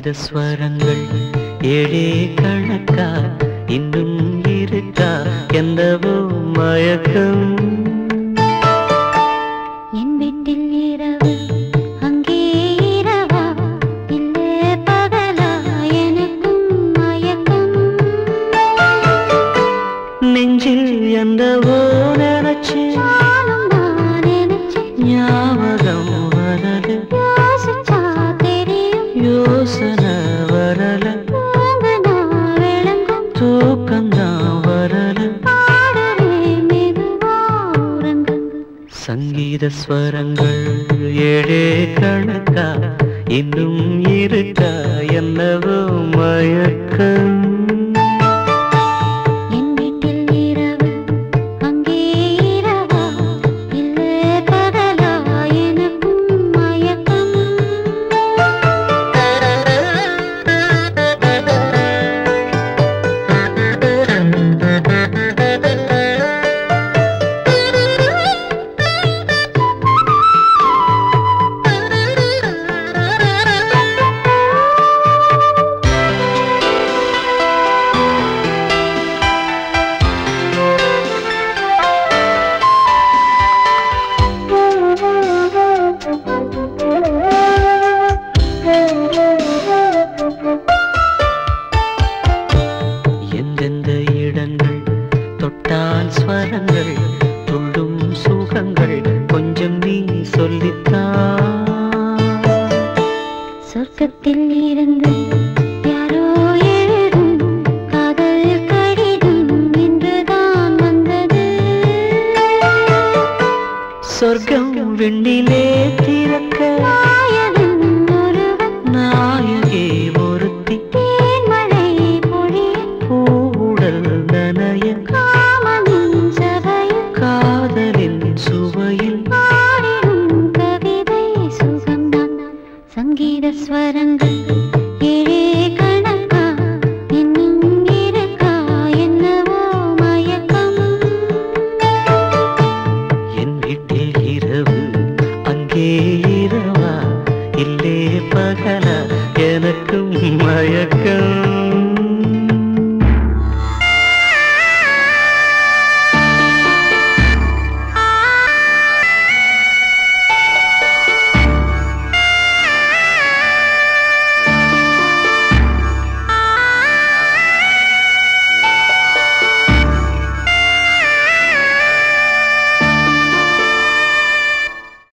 சங்கீத ஸ்வரங்கள் ஏழே கணக்கா இன்னும் இருக்கா என்னவோ மயக்கம் என் வீட்டில் இரவு அங்கே இரவா இல்லே பகலா எனக்கும் மயக்கம் நெஞ்சில் என்னவோ நினைச்சு நானும் நான் நினைச்சேன் ஞாபகம் வரல யோசிச்சா தெரியும் யோசனை வரல தூங்குனா விளங்கும் தூக்கம்தான் வரல பாடலே மெதுவா உறங்கு சங்கீத ஸ்வரங்கள் ஏழே கணக்கா இன்னும் இருக்கா என்னவோ மயக்கம் என் வீட்டில் இரவு அங்கே இரவா இல்லே பகலா எனக்கும் மயக்கம் எந்தெந்த இடங்கள் தொட்டால் ஸ்வரங்கள் துள்ளும் சுகங்கள் கொஞ்சம் நீ சொல்லித்தான் சொர்க்கத்தில் இருந்து யாரோ எழுதும் காதல் கடிதம் இன்றுதான் வந்தது சொர்க்கம் விண்ணிலே திறக்க நாயகன் ஒருவன் நாயகே ஒருத்தி தேன்மழை பொழிய பூவுடல் நனைய காமனின் சபையில் காதலின் சுவையில் பாடிடும் கவிதை சுகம்தான் சங்கீத ஸ்வரங்கள் ஏழே கணக்கா இன்னும் இருக்கா என்னவோ மயக்கம் என் வீட்டில் இரவு அங்கே இரவா இல்லே பகலா எனக்கும் மயக்கம்